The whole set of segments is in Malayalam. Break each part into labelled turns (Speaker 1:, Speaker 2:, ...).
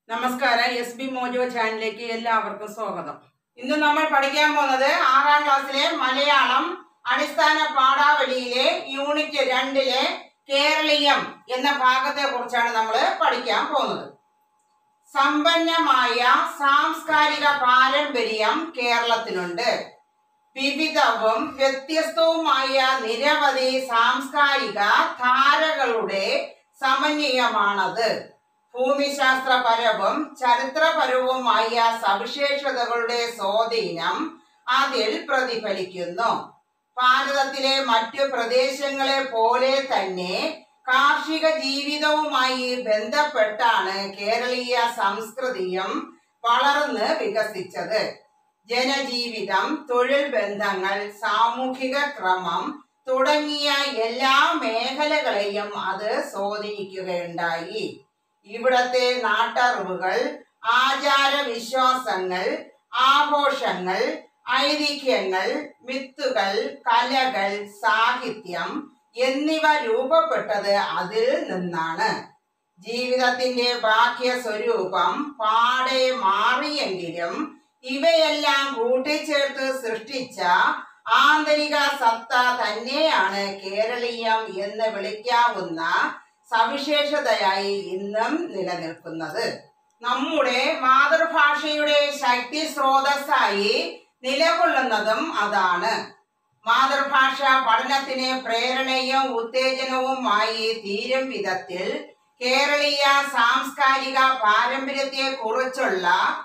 Speaker 1: നമസ്കാരം എസ് ബി മോജോ ചാനലിലേക്ക് എല്ലാവർക്കും സ്വാഗതം ഇന്ന് നമ്മൾ പഠിക്കാൻ പോകുന്നത് ആറാം ക്ലാസ്സിലെ മലയാളം അടിസ്ഥാന പാഠാവലിയിലെ യൂണിറ്റ് രണ്ടിലെ കേരളീയം എന്ന ഭാഗത്തെ കുറിച്ചാണ് നമ്മൾ പഠിക്കാൻ പോകുന്നത് സമ്പന്നമായ സാംസ്കാരിക പാരമ്പര്യം കേരളത്തിനുണ്ട് വിവിധവും വ്യത്യസ്തവുമായ നിരവധി സാംസ്കാരിക ധാരകളുടെ സമന്വയമാണത് ഭൂമിശാസ്ത്രപരവും ചരിത്രപരവുമായ സവിശേഷതകളുടെ സ്വാധീനം അതിൽ പ്രതിഫലിക്കുന്നു ഭാരതത്തിലെ മറ്റു പ്രദേശങ്ങളെ പോലെ തന്നെ കാർഷിക ജീവിതവുമായി ബന്ധപ്പെട്ടാണ് കേരളീയ സംസ്കൃതിയും വളർന്ന് വികസിച്ചത് ജനജീവിതം തൊഴിൽ ബന്ധങ്ങൾ സാമൂഹിക ക്രമം തുടങ്ങിയ എല്ലാ മേഖലകളെയും അത് സ്വാധീനിക്കുകയുണ്ടായി ഇവിടത്തെ നാട്ടറിവുകൾ ആചാരവിശ്വാസങ്ങൾ ആഘോഷങ്ങൾ ഐതിഹ്യങ്ങൾ മിത്തുകൾ കലകൾ സാഹിത്യം എന്നിവ രൂപപ്പെട്ടത് അതിൽ നിന്നാണ് ജീവിതത്തിന്റെ ബാഹ്യ സ്വരൂപം പാടെ മാറിയെങ്കിലും ഇവയെല്ലാം കൂട്ടിച്ചേർത്ത് സൃഷ്ടിച്ച ആന്തരിക സത്ത തന്നെയാണ് കേരളീയം എന്ന് വിളിക്കാവുന്ന സവിശേഷതയായി ഇന്നും നിലനിൽക്കുന്നത് നമ്മുടെ മാതൃഭാഷയുടെ ശക്തി സ്രോതസ്സായി നിലകൊള്ളുന്നതും അതാണ് മാതൃഭാഷ പഠനത്തിന് പ്രേരണയും ഉത്തേജനവുമായി തീരും വിധത്തിൽ കേരളീയ സാംസ്കാരിക പാരമ്പര്യത്തെ കുറിച്ചുള്ള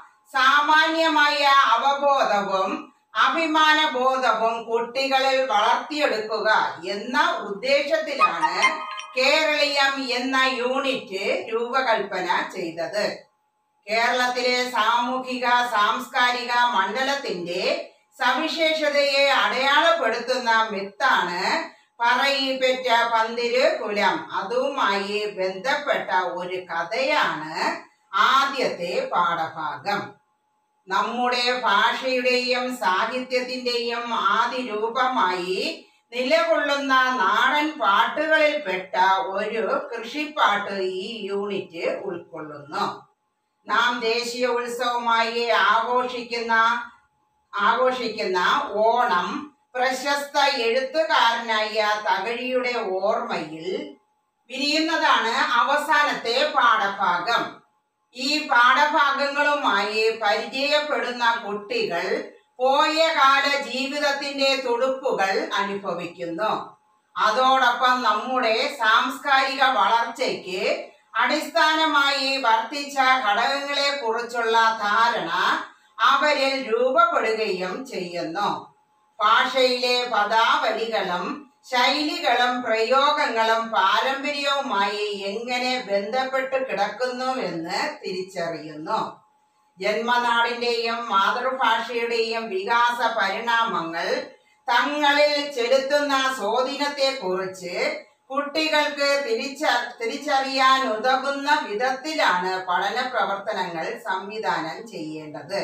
Speaker 1: സാമാന്യമായ അവബോധവും അഭിമാനബോധവും കുട്ടികളിൽ വളർത്തിയെടുക്കുക എന്ന ഉദ്ദേശത്തിലാണ് കേരളീയം എന്ന യൂണിറ്റ് രൂപകൽപ്പന ചെയ്തത് കേരളത്തിലെ സാമൂഹിക സാംസ്കാരിക മണ്ഡലത്തിന്റെ സവിശേഷതയെ അടയാളപ്പെടുത്തുന്ന മിത്താണ് പറയിപ്പറ്റ പന്തിര് കുലം അതുമായി ബന്ധപ്പെട്ട ഒരു കഥയാണ് ആദ്യത്തെ പാഠഭാഗം നമ്മുടെ ഭാഷയുടെയും സാഹിത്യത്തിന്റെയും ആദി രൂപമായി നിലകൊള്ളുന്ന നാടൻ പാട്ടുകളിൽപ്പെട്ട ഒരു കൃഷിപ്പാട്ട് ഈ യൂണിറ്റ് ഉൾക്കൊള്ളുന്നു നാം ദേശീയ ഉത്സവമായി ആഘോഷിക്കുന്ന ആഘോഷിക്കുന്ന ഓണം പ്രശസ്ത എഴുത്തുകാരനായ തകഴിയുടെ ഓർമ്മയിൽ വിരിയുന്നതാണ് അവസാനത്തെ പാഠഭാഗം ഈ പാഠഭാഗങ്ങളുമായി പരിചയപ്പെടുന്ന കുട്ടികൾ പോയ കാല ജീവിതത്തിന്റെ തുടുപ്പുകൾ അനുഭവിക്കുന്നു അതോടൊപ്പം നമ്മുടെ സാംസ്കാരിക വളർച്ചയ്ക്ക് അടിസ്ഥാനമായി വർത്തിച്ച ഘടകങ്ങളെ കുറിച്ചുള്ള ധാരണ അവരിൽ രൂപപ്പെടുകയും ചെയ്യുന്നു ഭാഷയിലെ പദാവലികളും ശൈലികളും പ്രയോഗങ്ങളും പാരമ്പര്യവുമായി എങ്ങനെ ബന്ധപ്പെട്ട് കിടക്കുന്നുവെന്ന് തിരിച്ചറിയുന്നു ജന്മനാടിന്റെയും മാതൃഭാഷയുടെയും വികാസ പരിണാമങ്ങൾ തങ്ങളിൽ ചെലുത്തുന്ന സ്വാധീനത്തെ കുറിച്ച് കുട്ടികൾക്ക് തിരിച്ച തിരിച്ചറിയാൻ ഉതകുന്ന വിധത്തിലാണ് പഠന പ്രവർത്തനങ്ങൾ സംവിധാനം ചെയ്യേണ്ടത്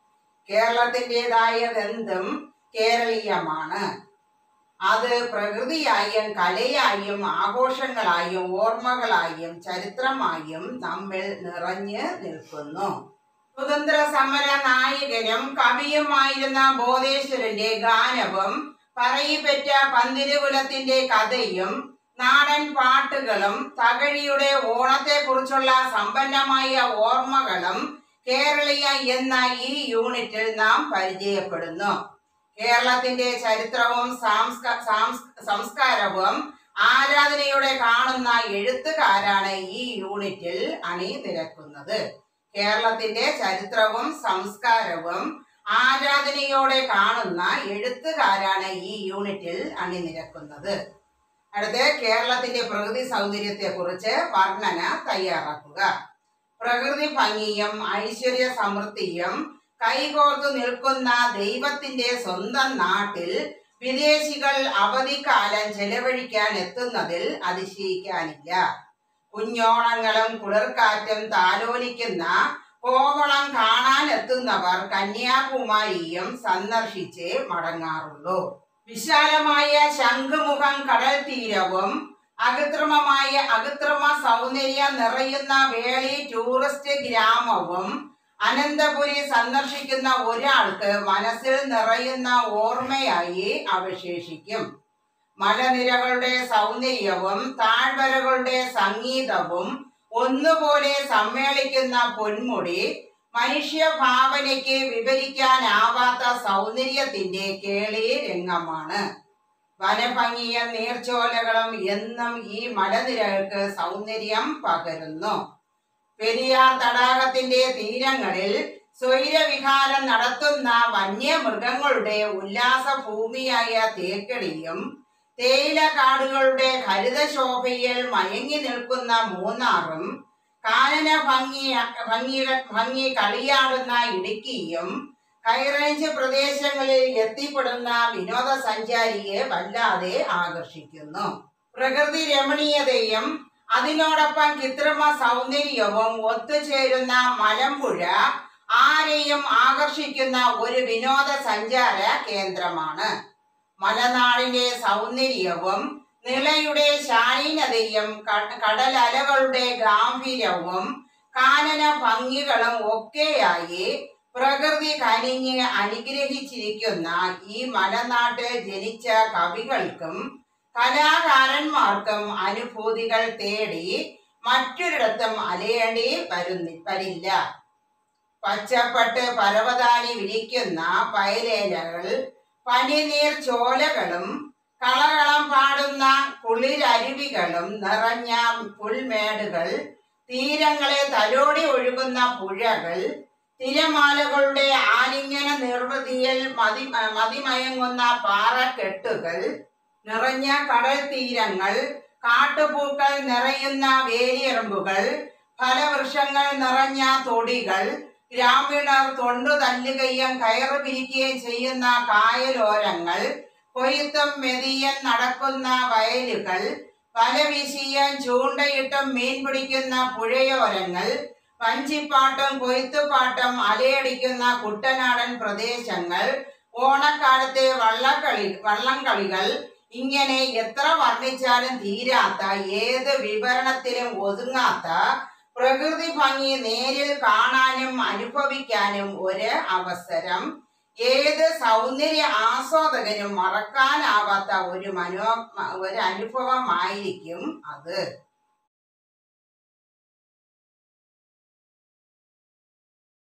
Speaker 1: കേരളത്തിൻ്റെതായതെന്തും കേരളീയമാണ് അത് പ്രകൃതിയായും കലയായും ആഘോഷങ്ങളായും ഓർമ്മകളായും ചരിത്രമായും നമ്മിൽ നിറഞ്ഞു നിൽക്കുന്നു സ്വതന്ത്ര സമര നായകനും കവിയുമായിരുന്ന ബോധേശ്വരന്റെ ഗാനവും പറയിപ്പറ്റ പന്തിരുകുലത്തിന്റെ കഥയും നാടൻ പാട്ടുകളും തകഴിയുടെ ഓണത്തെക്കുറിച്ചുള്ള സമ്പന്നമായ ഓർമ്മകളും കേരളീയ എന്ന ഈ യൂണിറ്റിൽ നാം പരിചയപ്പെടുന്നു കേരളത്തിന്റെ ചരിത്രവും സാംസ്ക- സാംസ്- സംസ്കാരവും ആരാധനയോടെ കാണുന്ന എഴുത്തുകാരാണ് ഈ യൂണിറ്റിൽ അണിനിരക്കുന്നത് കേരളത്തിന്റെ ചരിത്രവും സംസ്കാരവും ആരാധനയോടെ കാണുന്ന എഴുത്തുകാരാണ് ഈ യൂണിറ്റിൽ അണിനിരക്കുന്നത് അടുത്ത് കേരളത്തിന്റെ പ്രകൃതി സൗന്ദര്യത്തെ കുറിച്ച് വർണ്ണന തയ്യാറാക്കുക പ്രകൃതി ഭംഗിയും ഐശ്വര്യ സമൃദ്ധിയും കൈകോർത്തു നിൽക്കുന്ന ദൈവത്തിന്റെ സ്വന്തം നാട്ടിൽ വിദേശികൾ അവധിക്കാലം ചെലവഴിക്കാൻ എത്തുന്നതിൽ അതിശയിക്കാനില്ല കുഞ്ഞോണങ്ങളും കുളിർക്കാറ്റും താലോലിക്കുന്ന കോവളം കാണാനെത്തുന്നവർ കന്യാകുമാരിയും സന്ദർശിച്ചേ മടങ്ങാറുള്ളൂ വിശാലമായ ശംഖുമുഖം കടൽ തീരവും അകൃത്രിമമായ അകൃത്രിമ സൗന്ദര്യം നിറയുന്ന വേളി ടൂറിസ്റ്റ് ഗ്രാമവും അനന്തപുരി സന്ദർശിക്കുന്ന ഒരാൾക്ക് മനസ്സിൽ നിറയുന്ന ഓർമ്മയായി അവശേഷിക്കും മലനിരകളുടെ സൗന്ദര്യവും താഴ്വരകളുടെ സംഗീതവും ഒന്നുപോലെ സമ്മേളിക്കുന്ന പൊന്മുടി മനുഷ്യഭാവനയ്ക്ക് വിവരിക്കാനാവാത്ത സൗന്ദര്യത്തിന്റെ കേളി രംഗമാണ് വനഭംഗിയും നീർച്ചോലകളും എന്നും ഈ മലനിരകൾക്ക് സൗന്ദര്യം പകരുന്നു പെരിയാർ തടാകത്തിന്റെ തീരങ്ങളിൽ സ്വൈരവിഹാരം നടത്തുന്ന വന്യമൃഗങ്ങളുടെ ഉല്ലാസ ഭൂമിയായ തേക്കടിയും തേയില കാടുകളുടെ ഹരിതശോഭയിൽ മയങ്ങി നിൽക്കുന്ന മൂന്നാറും കാനന ഭംഗി ഭംഗി ഭംഗി കളിയാടുന്ന ഇടുക്കിയും ഹൈറേഞ്ച് പ്രദേശങ്ങളിൽ എത്തിപ്പെടുന്ന വിനോദസഞ്ചാരിയെ വല്ലാതെ ആകർഷിക്കുന്നു പ്രകൃതി രമണീയതയും അതിനോടൊപ്പം കൃത്രിമ സൗന്ദര്യവും ഒത്തുചേരുന്ന മലമ്പുഴ ആരെയും ആകർഷിക്കുന്ന ഒരു വിനോദസഞ്ചാര കേന്ദ്രമാണ് മലനാടിന്റെ സൗന്ദര്യവും നിളയുടെ ശാലീനതയും ക- കടലലകളുടെ ഗാംഭീര്യവും കാനന ഭംഗികളും ഒക്കെയായി പ്രകൃതി കനിഞ്ഞ് അനുഗ്രഹിച്ചിരിക്കുന്ന ഈ മലനാട്ടിൽ ജനിച്ച കവികൾക്കും കലാകാരന്മാർക്കും അനുഭൂതികൾ തേടി മറ്റൊരിടത്തും അലയേണ്ടി വരുന്നി വരില്ല പച്ചപ്പട്ട് പരവതാനി വിരിക്കുന്ന പയലേലകൾ പനിനീർ ചോലകളും കളകളം പാടുന്ന കുളിരരുവികളും നിറഞ്ഞ പുൽമേടുകൾ തീരങ്ങളെ തലോടി ഒഴുകുന്ന പുഴകൾ തിരമാലകളുടെ ആലിംഗന നിർവൃതിയിൽ മതി മതിമയങ്ങുന്ന പാറക്കെട്ടുകൾ നിറഞ്ഞ കടൽ തീരങ്ങൾ കാട്ടുപൂക്കൾ നിറയുന്ന വേലിയറമ്പുകൾ ഫലവൃക്ഷങ്ങൾ നിറഞ്ഞ തൊടികൾ ഗ്രാമീണർ തൊണ്ടു തല്ലുകയും കയറ് പിരിക്കുകയും ചെയ്യുന്ന കായലോരങ്ങൾ കൊയ്ത്തും മെതിയൻ നടക്കുന്ന വയലുകൾ വല വീശിയും ചൂണ്ടയിട്ടും മീൻ പിടിക്കുന്ന പുഴയോരങ്ങൾ വഞ്ചിപ്പാട്ടും കൊയ്ത്തുപാട്ടും അലയടിക്കുന്ന കുട്ടനാടൻ പ്രദേശങ്ങൾ ഓണക്കാലത്തെ വള്ളക്കളി വള്ളംകളികൾ ഇങ്ങനെ എത്ര വർണ്ണിച്ചാലും തീരാത്ത ഏത് വിവരണത്തിലും ഒതുങ്ങാത്ത പ്രകൃതി ഭംഗി നേരിൽ കാണാനും അനുഭവിക്കാനും ഒരു അവസരം ഏത് സൗന്ദര്യ ആസ്വാദകനും മറക്കാനാവാത്ത ഒരു മനോ ഒരു അനുഭവമായിരിക്കും അത്